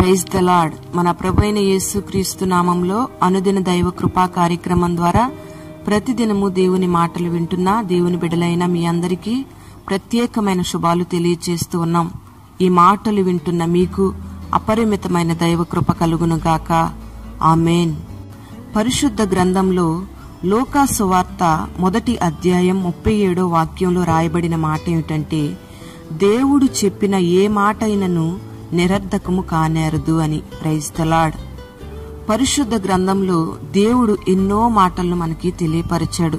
praise the lord మన ప్రభైన యేసు క్రీస్తు నామంలో అనుదిన దైవ కృపా కార్యక్రమం ద్వారా ప్రతిదినము దేవుని మాటలు వింటున్న దేవుని బిడలైన మీ అందరికీ ప్రత్యేకమైన శుభాలు తెలియజేస్తూ ఉన్నాం ఈ మాటలు వింటున్న మీకు అపరిమితమైన దైవ కృప కలుగును గాక ఆమెన్ పరిశుద్ధ గ్రంథంలో లోకా సువార్త మొదటి అధ్యాయం ముప్పై ఏడో వాక్యంలో రాయబడిన మాట ఏమిటంటే దేవుడు చెప్పిన ఏ మాట అయినను నిరర్ధకము కానేరదు అని ప్రైస్తలాడ్ పరిశుద్ధ గ్రంథంలో దేవుడు ఎన్నో మాటలను మనకి తెలియపరిచాడు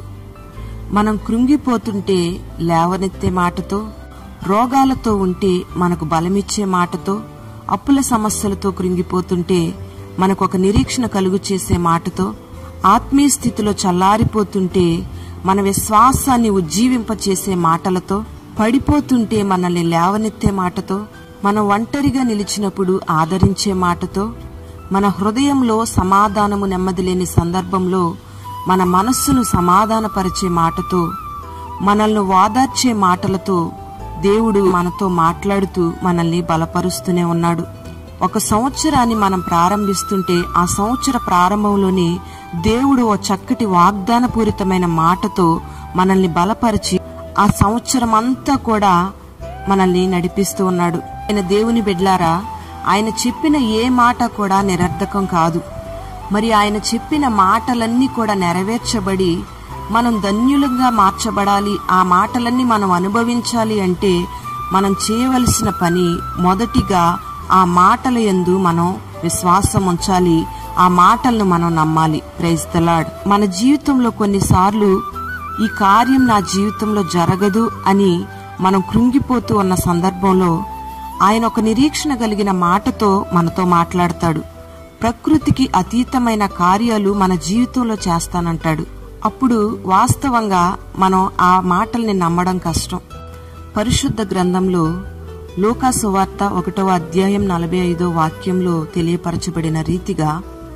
మనం కృంగిపోతుంటే లేవనెత్తే మాటతో రోగాలతో ఉంటే మనకు బలమిచ్చే మాటతో అప్పుల సమస్యలతో కృంగిపోతుంటే మనకు ఒక నిరీక్షణ కలుగు చేసే మాటతో ఆత్మీయ స్థితిలో చల్లారిపోతుంటే మన విశ్వాసాన్ని ఉజ్జీవింపచేసే మాటలతో పడిపోతుంటే మనల్ని లేవనెత్తే మాటతో మనం ఒంటరిగా నిలిచినప్పుడు ఆదరించే మాటతో మన హృదయంలో సమాధానము నెమ్మది లేని సందర్భంలో మన మనస్సును సమాధానపరిచే మాటతో మనల్ని వాదార్చే మాటలతో దేవుడు మనతో మాట్లాడుతూ మనల్ని బలపరుస్తూనే ఉన్నాడు ఒక సంవత్సరాన్ని మనం ప్రారంభిస్తుంటే ఆ సంవత్సర ప్రారంభంలోనే దేవుడు ఓ చక్కటి వాగ్దానపూరితమైన మాటతో మనల్ని బలపరిచి ఆ సంవత్సరం అంతా కూడా మనల్ని నడిపిస్తూ ఉన్నాడు ఆయన దేవుని బిడ్లారా ఆయన చెప్పిన ఏ మాట కూడా నిరర్ధకం కాదు మరి ఆయన చెప్పిన మాటలన్నీ కూడా నెరవేర్చబడి మనం ధన్యులంగా మార్చబడాలి ఆ మాటలన్నీ మనం అనుభవించాలి అంటే మనం చేయవలసిన పని మొదటిగా ఆ మాటల యందు మనం విశ్వాసం ఉంచాలి ఆ మాటలను మనం నమ్మాలి ప్రైజ్ దలాడ్ మన జీవితంలో కొన్నిసార్లు ఈ కార్యం నా జీవితంలో జరగదు అని మనం కృంగిపోతూ ఉన్న సందర్భంలో ఆయన ఒక నిరీక్షణ కలిగిన మాటతో మనతో మాట్లాడతాడు ప్రకృతికి అతీతమైన కార్యాలు మన జీవితంలో చేస్తానంటాడు అప్పుడు వాస్తవంగా మనం ఆ మాటల్ని నమ్మడం కష్టం పరిశుద్ధ గ్రంథంలో లోకా సువార్త ఒకటవ అధ్యాయం నలభై ఐదో వాక్యంలో తెలియపరచబడిన రీతిగా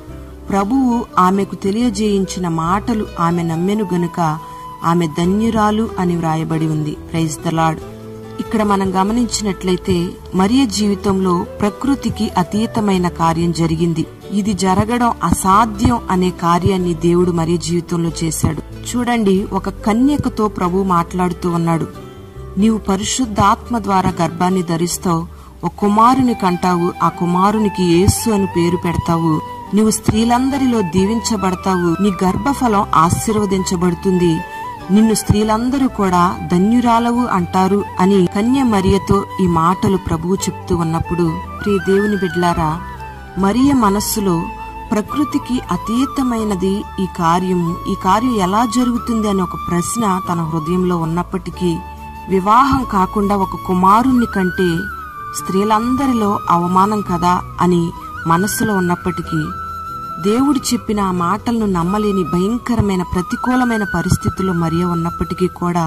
ప్రభువు ఆమెకు తెలియజేయించిన మాటలు ఆమె నమ్మెను గనుక ఆమె ధన్యురాలు అని వ్రాయబడి ఉంది ప్రైజ్ ద లార్డ్ ఇక్కడ మనం గమనించినట్లయితే మరియ జీవితంలో ప్రకృతికి అతీతమైన కార్యం జరిగింది ఇది జరగడం అసాధ్యం అనే కార్యాన్ని దేవుడు మరియ జీవితంలో చేశాడు చూడండి ఒక కన్యకతో ప్రభు మాట్లాడుతూ ఉన్నాడు నీవు పరిశుద్ధాత్మ ద్వారా గర్భాన్ని ధరిస్తావు ఒక కుమారుని కంటావు ఆ కుమారునికి యేసు అని పేరు పెడతావు నీవు స్త్రీలందరిలో దీవించబడతావు నీ గర్భఫలం ఆశీర్వదించబడుతుంది నిన్ను స్త్రీలందరూ కూడా ధన్యురాలవు అంటారు అని కన్య మరియతో ఈ మాటలు ప్రభువు చెప్తూ ఉన్నప్పుడు ప్రియ దేవుని బిడ్లారా మరియ మనస్సులో ప్రకృతికి అతీతమైనది ఈ కార్యము ఈ కార్యం ఎలా జరుగుతుంది అనే ఒక ప్రశ్న తన హృదయంలో ఉన్నప్పటికీ వివాహం కాకుండా ఒక కుమారుణ్ణి కంటే స్త్రీలందరిలో అవమానం కదా అని మనస్సులో ఉన్నప్పటికీ దేవుడు చెప్పిన ఆ మాటలను నమ్మలేని భయంకరమైన ప్రతికూలమైన పరిస్థితుల్లో మరియ ఉన్నప్పటికీ కూడా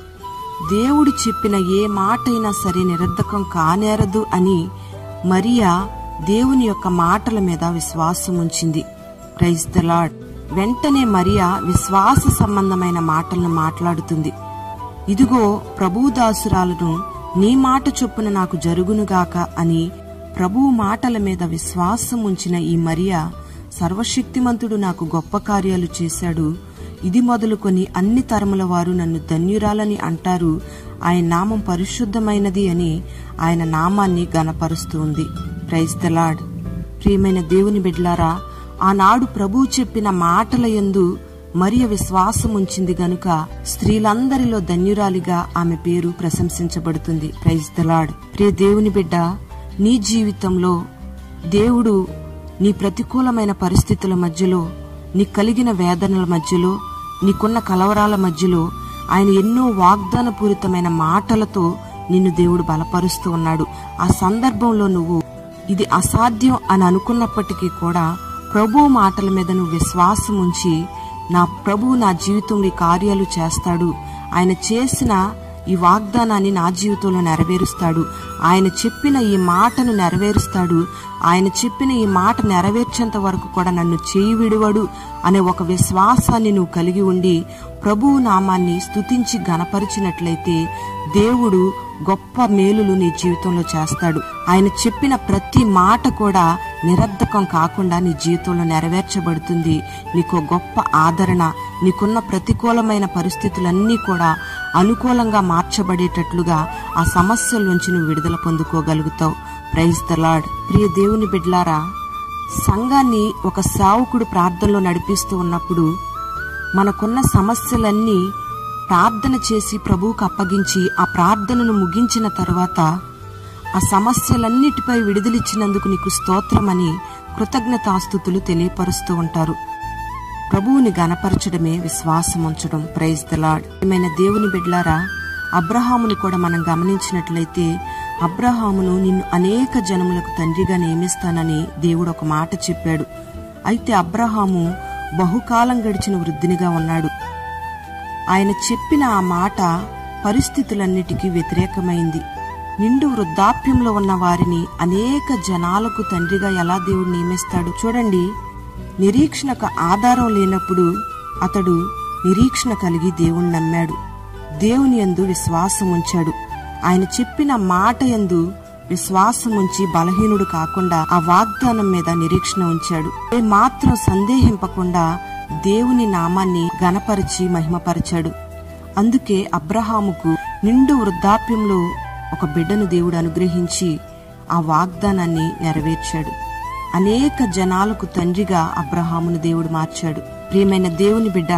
దేవుడు చెప్పిన ఏ మాట అయినా సరే నిరర్ధకం కానేరదు అని మరియా దేవుని యొక్క మాటల మీద విశ్వాసం ఉంచింది ప్రైజ్ ద లాడ్ వెంటనే మరియా విశ్వాస సంబంధమైన మాటలను మాట్లాడుతుంది ఇదిగో ప్రభుదాసురాలను నీ మాట చొప్పున నాకు జరుగునుగాక అని ప్రభువు మాటల మీద విశ్వాసం ఉంచిన ఈ మరియా సర్వశక్తిమంతుడు నాకు గొప్ప కార్యాలు చేశాడు ఇది మొదలుకొని అన్ని తరముల వారు నన్ను ధన్యురాలని అంటారు ఆయన నామం పరిశుద్ధమైనది అని ఆయన నామాన్ని గనపరుస్తూ ఉంది ప్రైజ్ ద లాడ్ ప్రియమైన దేవుని బిడ్లారా ఆనాడు ప్రభువు చెప్పిన మాటల యందు మరియ విశ్వాసం ఉంచింది గనుక స్త్రీలందరిలో ధన్యురాలిగా ఆమె పేరు ప్రశంసించబడుతుంది ప్రైజ్ ద లాడ్ ప్రియ దేవుని బిడ్డ నీ జీవితంలో దేవుడు నీ ప్రతికూలమైన పరిస్థితుల మధ్యలో నీ కలిగిన వేదనల మధ్యలో నీకున్న కలవరాల మధ్యలో ఆయన ఎన్నో వాగ్దానపూరితమైన మాటలతో నిన్ను దేవుడు బలపరుస్తూ ఉన్నాడు ఆ సందర్భంలో నువ్వు ఇది అసాధ్యం అని అనుకున్నప్పటికీ కూడా ప్రభు మాటల మీద నువ్వు విశ్వాసం ఉంచి నా ప్రభు నా జీవితంలో ఈ కార్యాలు చేస్తాడు ఆయన చేసిన ఈ వాగ్దానాన్ని నా జీవితంలో నెరవేరుస్తాడు ఆయన చెప్పిన ఈ మాటను నెరవేరుస్తాడు ఆయన చెప్పిన ఈ మాట నెరవేర్చేంత వరకు కూడా నన్ను చేయి విడువడు అనే ఒక విశ్వాసాన్ని నువ్వు కలిగి ఉండి ప్రభువు నామాన్ని స్తుతించి గనపరిచినట్లయితే దేవుడు గొప్ప మేలులు నీ జీవితంలో చేస్తాడు ఆయన చెప్పిన ప్రతి మాట కూడా నిరర్ధకం కాకుండా నీ జీవితంలో నెరవేర్చబడుతుంది నీకు గొప్ప ఆదరణ నీకున్న ప్రతికూలమైన పరిస్థితులన్నీ కూడా అనుకూలంగా మార్చబడేటట్లుగా ఆ సమస్యల నుంచి నువ్వు విడుదల పొందుకోగలుగుతావు ప్రైజ్ ద లార్డ్ ప్రియ దేవుని బిడ్లారా సంఘాన్ని ఒక సావుకుడు ప్రార్థనలో నడిపిస్తూ ఉన్నప్పుడు మనకున్న సమస్యలన్నీ ప్రార్థన చేసి ప్రభువుకు అప్పగించి ఆ ప్రార్థనను ముగించిన తరువాత ఆ సమస్యలన్నిటిపై విడుదలిచ్చినందుకు నీకు స్తోత్రమని కృతజ్ఞతాస్థుతులు తెలియపరుస్తూ ఉంటారు ప్రభువుని గనపరచడమే విశ్వాసం ఉంచడం ప్రైజ్ ద లార్డ్ ఏమైనా దేవుని బిడ్లారా అబ్రహాముని కూడా మనం గమనించినట్లయితే అబ్రహామును నిన్ను అనేక జనములకు తండ్రిగా నియమిస్తానని దేవుడు ఒక మాట చెప్పాడు అయితే అబ్రహాము బహుకాలం గడిచిన వృద్ధినిగా ఉన్నాడు ఆయన చెప్పిన ఆ మాట పరిస్థితులన్నిటికీ వ్యతిరేకమైంది నిండు వృద్ధాప్యంలో ఉన్న వారిని అనేక జనాలకు తండ్రిగా ఎలా దేవుడు నియమిస్తాడు చూడండి నిరీక్షణకు ఆధారం లేనప్పుడు అతడు నిరీక్షణ కలిగి దేవుణ్ణి నమ్మాడు దేవుని యందు విశ్వాసం ఉంచాడు ఆయన చెప్పిన మాట యందు విశ్వాసం ఉంచి బలహీనుడు కాకుండా ఆ వాగ్దానం మీద నిరీక్షణ ఉంచాడు ఏ మాత్రం సందేహింపకుండా దేవుని నామాన్ని గనపరిచి మహిమపరిచాడు అందుకే అబ్రహాముకు నిండు వృద్ధాప్యంలో ఒక బిడ్డను దేవుడు అనుగ్రహించి ఆ వాగ్దానాన్ని నెరవేర్చాడు అనేక జనాలకు తండ్రిగా అబ్రహామును దేవుడు మార్చాడు ప్రియమైన దేవుని బిడ్డ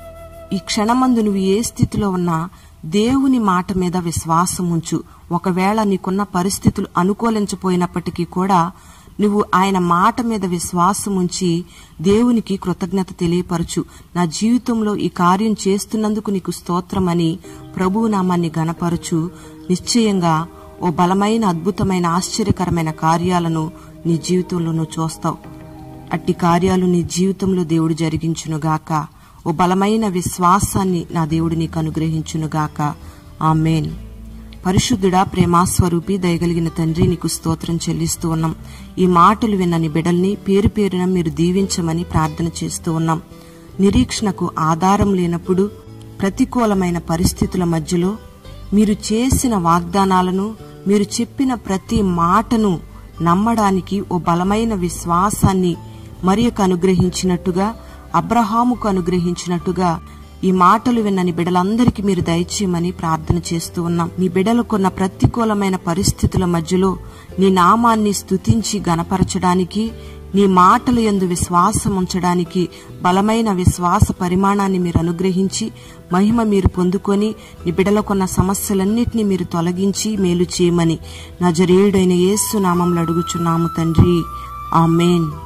ఈ క్షణమందు నువ్వు ఏ స్థితిలో ఉన్నా దేవుని మాట మీద విశ్వాసం ఉంచు ఒకవేళ నీకున్న పరిస్థితులు అనుకూలించపోయినప్పటికీ కూడా నువ్వు ఆయన మాట మీద విశ్వాసం ఉంచి దేవునికి కృతజ్ఞత తెలియపరచు నా జీవితంలో ఈ కార్యం చేస్తున్నందుకు నీకు స్తోత్రమని ప్రభువు నామాన్ని గనపరచు నిశ్చయంగా ఓ బలమైన అద్భుతమైన ఆశ్చర్యకరమైన కార్యాలను నీ జీవితంలో నువ్వు చూస్తావు అట్టి కార్యాలు నీ జీవితంలో దేవుడు జరిగించునుగాక ఓ బలమైన విశ్వాసాన్ని నా దేవుడు నీకు అనుగ్రహించునుగాక ఆమెన్ పరిశుద్ధుడా ప్రేమాస్వరూపి దయగలిగిన తండ్రి నీకు స్తోత్రం చెల్లిస్తూ ఉన్నాం ఈ మాటలు విన్న నీ బిడల్ని పేరు పేరున మీరు దీవించమని ప్రార్థన చేస్తూ ఉన్నాం నిరీక్షణకు ఆధారం లేనప్పుడు ప్రతికూలమైన పరిస్థితుల మధ్యలో మీరు చేసిన వాగ్దానాలను మీరు చెప్పిన ప్రతి మాటను నమ్మడానికి ఓ బలమైన విశ్వాసాన్ని మరియకు అనుగ్రహించినట్టుగా అబ్రహాముకు అనుగ్రహించినట్టుగా ఈ మాటలు విన్నని బిడలందరికీ మీరు దయచేయమని ప్రార్థన చేస్తూ ఉన్నాం నీ బిడలకున్న ప్రతికూలమైన పరిస్థితుల మధ్యలో నీ నామాన్ని స్తుతించి గనపరచడానికి నీ మాటలు ఎందు విశ్వాసం ఉంచడానికి బలమైన విశ్వాస పరిమాణాన్ని మీరు అనుగ్రహించి మహిమ మీరు పొందుకొని నీ బిడలకున్న సమస్యలన్నిటినీ మీరు తొలగించి మేలు చేయమని నజరేయుడైన యేసు నామంలో అడుగుచున్నాము తండ్రి ఆమెన్